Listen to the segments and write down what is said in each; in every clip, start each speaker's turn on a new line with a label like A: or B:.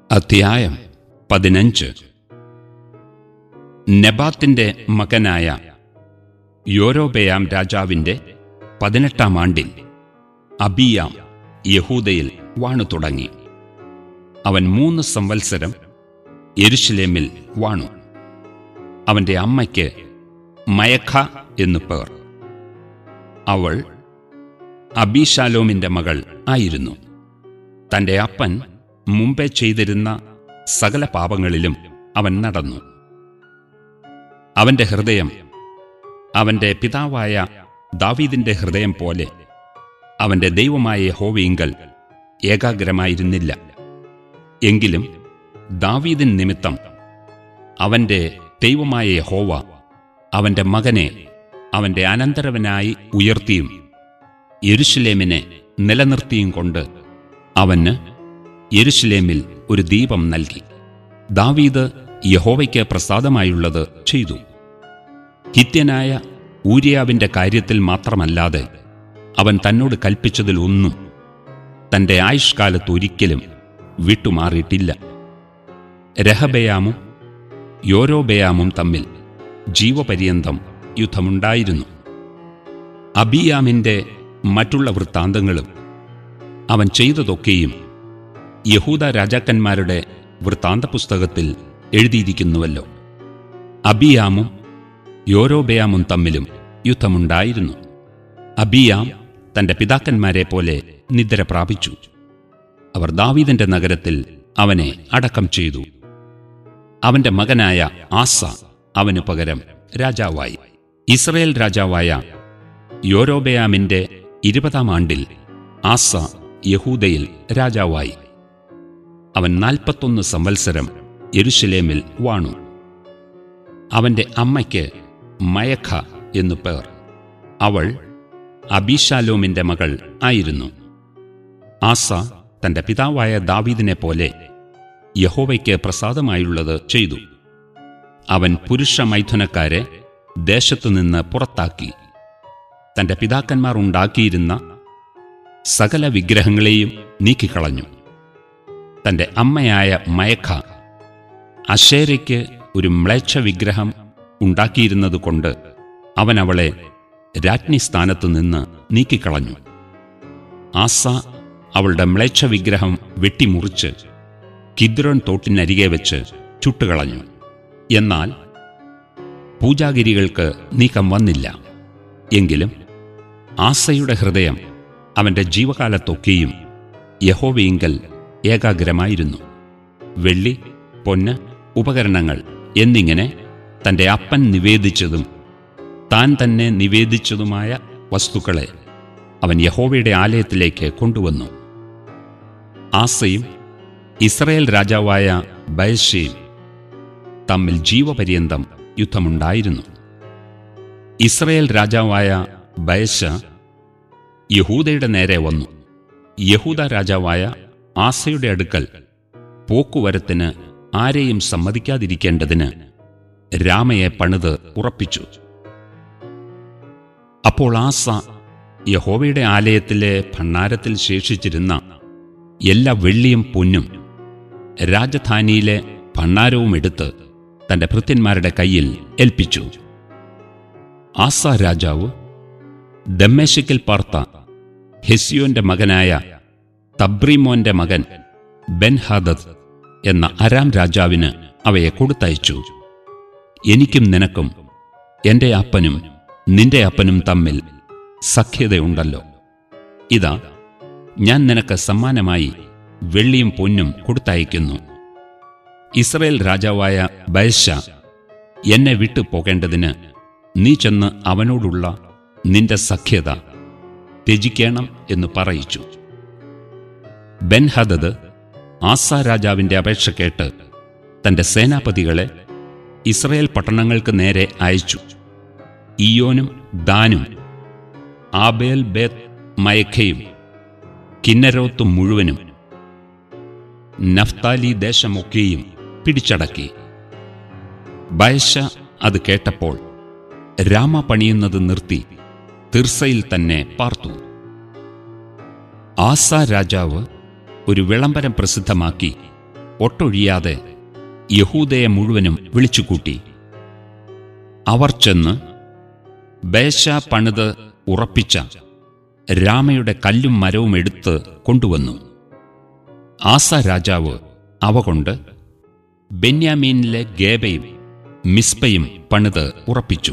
A: അധ്യായം പതിനഞ്ച് നെബാത്തിന്റെ മകനായ യോരോബയാം രാജാവിന്റെ പതിനെട്ടാം ആണ്ടിൽ അബിയാം യഹൂദയിൽ വാണു തുടങ്ങി അവൻ മൂന്ന് സംവത്സരം യെരുശലേമിൽ വാണു അവന്റെ അമ്മയ്ക്ക് മയഖ എന്നു പേർ അവൾ അബീശാലോമിന്റെ മകൾ ആയിരുന്നു തന്റെ അപ്പൻ മുമ്പേ ചെയ്തിരുന്ന സകല പാപങ്ങളിലും അവൻ നടന്നു അവന്റെ ഹൃദയം അവന്റെ പിതാവായ ദാവീദിന്റെ ഹൃദയം പോലെ അവന്റെ ദൈവമായ യഹോവയിങ്കൽ ഏകാഗ്രമായിരുന്നില്ല എങ്കിലും ദാവീദിൻ നിമിത്തം അവന്റെ ദൈവമായ യഹോവ അവന്റെ മകനെ അവന്റെ അനന്തരവനായി ഉയർത്തിയും യെരുശലേമിനെ നിലനിർത്തിയും കൊണ്ട് അവന് യെരുശലേമിൽ ഒരു ദീപം നൽകി ദാവീദ് യഹോവയ്ക്ക് പ്രസാദമായുള്ളത് ചെയ്തു ഹിത്യനായ ഊരിയാവിന്റെ കാര്യത്തിൽ മാത്രമല്ലാതെ അവൻ തന്നോട് കൽപ്പിച്ചതിൽ ഒന്നും തന്റെ ആയുഷ്കാലത്ത് ഒരിക്കലും വിട്ടുമാറിയിട്ടില്ല രഹബയാമും യോരോബയാമും തമ്മിൽ ജീവപര്യന്തം യുദ്ധമുണ്ടായിരുന്നു അബിയാമിന്റെ മറ്റുള്ള വൃത്താന്തങ്ങളും അവൻ ചെയ്തതൊക്കെയും യഹൂദ രാജാക്കന്മാരുടെ വൃത്താന്ത പുസ്തകത്തിൽ എഴുതിയിരിക്കുന്നുവല്ലോ അബിയാമും യോരോബയാമും തമ്മിലും യുദ്ധമുണ്ടായിരുന്നു അബിയാം തന്റെ പിതാക്കന്മാരെ പോലെ നിദ്ര പ്രാപിച്ചു അവർ ദാവീദിന്റെ നഗരത്തിൽ അവനെ അടക്കം ചെയ്തു അവന്റെ മകനായ ആസ അവനു പകരം രാജാവായി ഇസ്രയേൽ രാജാവായ യോരോബയാമിന്റെ ഇരുപതാം ആണ്ടിൽ ആസ യഹൂദയിൽ രാജാവായി അവൻ നാൽപ്പത്തൊന്ന് സംവത്സരം യെരുശലേമിൽ വാണു അവന്റെ അമ്മയ്ക്ക് മയഖ എന്നു പേർ അവൾ അബീശാലോമിന്റെ മകൾ ആയിരുന്നു ആസ തന്റെ പിതാവായ ദാവീദിനെ പോലെ യഹോവയ്ക്ക് പ്രസാദമായുള്ളത് ചെയ്തു അവൻ പുരുഷ മൈഥുനക്കാരെ ദേശത്തുനിന്ന് പുറത്താക്കി തന്റെ പിതാക്കന്മാർ ഉണ്ടാക്കിയിരുന്ന സകല വിഗ്രഹങ്ങളെയും നീക്കിക്കളഞ്ഞു തന്റെ അമ്മയായ മയഖ അശേരയ്ക്ക് ഒരു മ്ലേച്ഛ വിഗ്രഹം ഉണ്ടാക്കിയിരുന്നതുകൊണ്ട് അവൻ അവളെ രാജ്ഞി സ്ഥാനത്തു നിന്ന് നീക്കിക്കളഞ്ഞു ആസ അവളുടെ മ്ലേച്ഛ വിഗ്രഹം വെട്ടിമുറിച്ച് കിദ്രോൻ തോട്ടിനരികെ വെച്ച് ചുട്ടുകളഞ്ഞു എന്നാൽ പൂജാഗിരികൾക്ക് നീക്കം വന്നില്ല എങ്കിലും ആസയുടെ ഹൃദയം അവന്റെ ജീവകാലത്തൊക്കെയും യഹോവയിങ്കൽ ഏകാഗ്രമായിരുന്നു വെള്ളി പൊന്ന് ഉപകരണങ്ങൾ എന്നിങ്ങനെ തന്റെ അപ്പൻ നിവേദിച്ചതും താൻ തന്നെ നിവേദിച്ചതുമായ വസ്തുക്കളെ അവൻ യഹോവയുടെ ആലയത്തിലേക്ക് കൊണ്ടുവന്നു ആസയും ഇസ്രയേൽ രാജാവായ ബയശയും തമ്മിൽ ജീവപര്യന്തം യുദ്ധമുണ്ടായിരുന്നു ഇസ്രയേൽ രാജാവായ ബയശ യഹൂദയുടെ നേരെ വന്നു യഹൂദ രാജാവായ ആസയുടെ അടുക്കൽ പോക്കുവരത്തിന് ആരെയും സമ്മതിക്കാതിരിക്കേണ്ടതിന് രാമയെ പണിത് ഉറപ്പിച്ചു അപ്പോൾ ആസ യഹോവയുടെ ആലയത്തിലെ ഭണ്ണാരത്തിൽ ശേഷിച്ചിരുന്ന എല്ലാ വെള്ളിയും പൊന്നും രാജധാനിയിലെ ഭണ്ണാരവും എടുത്ത് തന്റെ ഭൃത്യന്മാരുടെ കയ്യിൽ ഏൽപ്പിച്ചു ആസ രാജാവ് ദമ്മേശിക്കിൽ പാർത്ത ഹെസിയോന്റെ മകനായ തബ്രീമോന്റെ മകൻ ബെൻഹാദദ് എന്ന അരാം രാജാവിന് അവയെ കൊടുത്തയച്ചു എനിക്കും നിനക്കും എന്റെ അപ്പനും നിന്റെ അപ്പനും തമ്മിൽ സഖ്യതയുണ്ടല്ലോ ഇതാ ഞാൻ നിനക്ക് സമ്മാനമായി വെള്ളിയും പൊന്നും കൊടുത്തയക്കുന്നു ഇസ്രയേൽ രാജാവായ ബയശ എന്നെ വിട്ടു പോകേണ്ടതിന് നീ ചെന്ന് അവനോടുള്ള നിന്റെ സഖ്യത ത്യജിക്കണം എന്ന് പറയിച്ചു ബെൻഹദദ് ആസ രാജാവിന്റെ അപേക്ഷ കേട്ട് തന്റെ സേനാപതികളെ ഇസ്രയേൽ പട്ടണങ്ങൾക്ക് നേരെ അയച്ചു ഇയോനും ദാനും ആബേൽ ബേത് മയഖയും കിന്നരോത്തും മുഴുവനും നഫ്താലി ദേശമൊക്കെയും പിടിച്ചടക്കി ബയശ അത് കേട്ടപ്പോൾ രാമ പണിയുന്നത് നിർത്തി തിർസയിൽ തന്നെ പാർത്തു ആസ രാജാവ് ഒരു വിളംബരം പ്രസിദ്ധമാക്കി ഒട്ടൊഴിയാതെ യഹൂദയെ മുഴുവനും വിളിച്ചുകൂട്ടി അവർ ചെന്ന് ബേശ പണിത് ഉറപ്പിച്ച രാമയുടെ കല്ലും മരവും എടുത്ത് കൊണ്ടുവന്നു ആസ രാജാവ് അവ കൊണ്ട് ബെന്യാമീനിലെ ഗേബയും മിസ്പയും പണിത് ഉറപ്പിച്ചു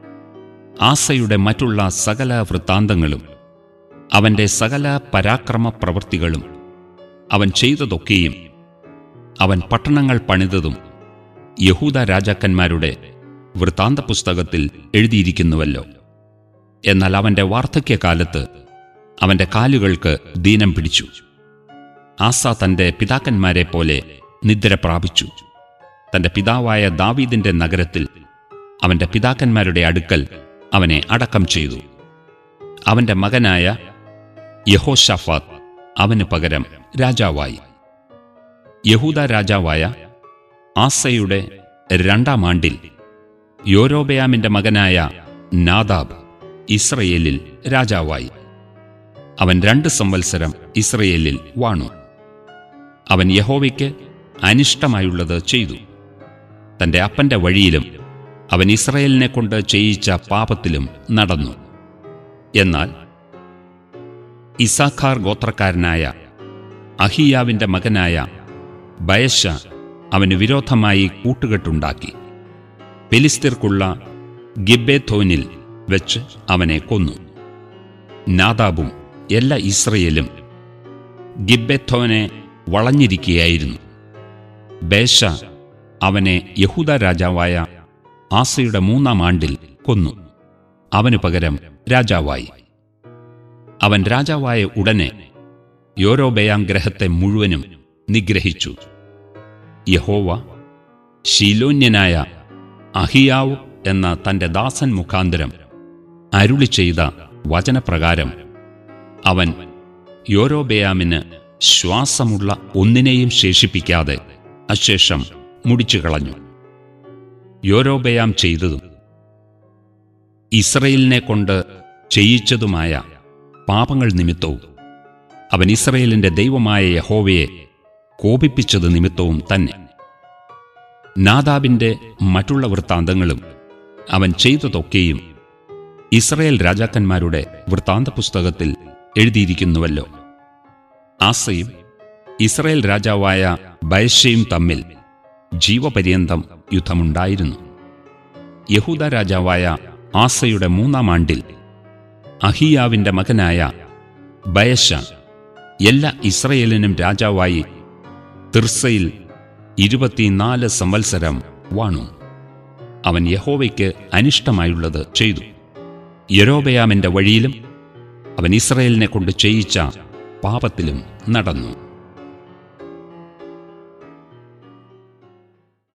A: ആസയുടെ മറ്റുള്ള സകല വൃത്താന്തങ്ങളും അവന്റെ സകല പരാക്രമ പ്രവൃത്തികളും അവൻ ചെയ്തതൊക്കെയും അവൻ പട്ടണങ്ങൾ പണിതതും യഹൂദ രാജാക്കന്മാരുടെ വൃത്താന്ത പുസ്തകത്തിൽ എഴുതിയിരിക്കുന്നുവല്ലോ എന്നാൽ അവന്റെ വാർദ്ധക്യകാലത്ത് അവന്റെ കാലുകൾക്ക് ദീനം പിടിച്ചു ആസ തന്റെ പിതാക്കന്മാരെ പോലെ നിദ്ര പ്രാപിച്ചു തന്റെ പിതാവായ ദാവീദിന്റെ നഗരത്തിൽ അവന്റെ പിതാക്കന്മാരുടെ അടുക്കൽ അവനെ അടക്കം ചെയ്തു അവന്റെ മകനായ യഹോഷാഫാത്ത് അവന് പകരം രാജാവായി യഹൂദ രാജാവായ ആസയുടെ രണ്ടാം ആണ്ടിൽ യോരോബയാമിന്റെ മകനായ നാദാബ് ഇസ്രയേലിൽ രാജാവായി അവൻ രണ്ട് സംവത്സരം ഇസ്രയേലിൽ വാണു അവൻ യഹോവയ്ക്ക് അനിഷ്ടമായുള്ളത് ചെയ്തു തന്റെ അപ്പന്റെ വഴിയിലും അവൻ ഇസ്രയേലിനെ കൊണ്ട് ചെയ്യിച്ച പാപത്തിലും നടന്നു എന്നാൽ ഇസാഖാർ ഗോത്രക്കാരനായ അഹിയാവിന്റെ മകനായ ബയശ അവന് വിരോധമായി കൂട്ടുകെട്ടുണ്ടാക്കി ഫെലിസ്തീർക്കുള്ള ഗിബേഥോനിൽ വെച്ച് അവനെ കൊന്നു നാദാബും എല്ലാ ഇസ്രയേലും ഗിബെത്തോനെ വളഞ്ഞിരിക്കുകയായിരുന്നു ബേശ അവനെ യഹൂദ രാജാവായ ആസയുടെ മൂന്നാം ആണ്ടിൽ കൊന്നു അവനു പകരം രാജാവായി അവൻ രാജാവായ ഉടനെ യോരോബയാം ഗ്രഹത്തെ മുഴുവനും നിഗ്രഹിച്ചു യഹോവ ശീലോന്യനായ അഹിയാവ് എന്ന തന്റെ ദാസൻ മുഖാന്തരം അരുളി ചെയ്ത വചനപ്രകാരം അവൻ യോരോബയാമിന് ശ്വാസമുള്ള ഒന്നിനെയും ശേഷിപ്പിക്കാതെ അശേഷം മുടിച്ചു കളഞ്ഞു യോരോബയാം ചെയ്തതും ഇസ്രയേലിനെ കൊണ്ട് ചെയ്യിച്ചതുമായ പാപങ്ങൾ നിമിത്തവും അവൻ ഇസ്രയേലിന്റെ ദൈവമായ യഹോവയെ കോപിപ്പിച്ചത് നിമിത്തവും തന്നെ നാദാബിന്റെ മറ്റുള്ള വൃത്താന്തങ്ങളും അവൻ ചെയ്തതൊക്കെയും ഇസ്രയേൽ രാജാക്കന്മാരുടെ വൃത്താന്ത പുസ്തകത്തിൽ എഴുതിയിരിക്കുന്നുവല്ലോ ആസയും ഇസ്രയേൽ രാജാവായ ബയശയും തമ്മിൽ ജീവപര്യന്തം യുദ്ധമുണ്ടായിരുന്നു യഹൂദ രാജാവായ ആസയുടെ മൂന്നാം ആണ്ടിൽ അഹിയാവിന്റെ മകനായ ബയശ എല്ലാ ഇസ്രയേലിനും രാജാവായി തിർസയിൽ ഇരുപത്തിനാല് സംവത്സരം വാണു അവൻ യഹോവയ്ക്ക് അനിഷ്ടമായുള്ളത് ചെയ്തു യരോബയാമിന്റെ വഴിയിലും അവൻ ഇസ്രയേലിനെ കൊണ്ട് ചെയ്യിച്ച പാപത്തിലും നടന്നു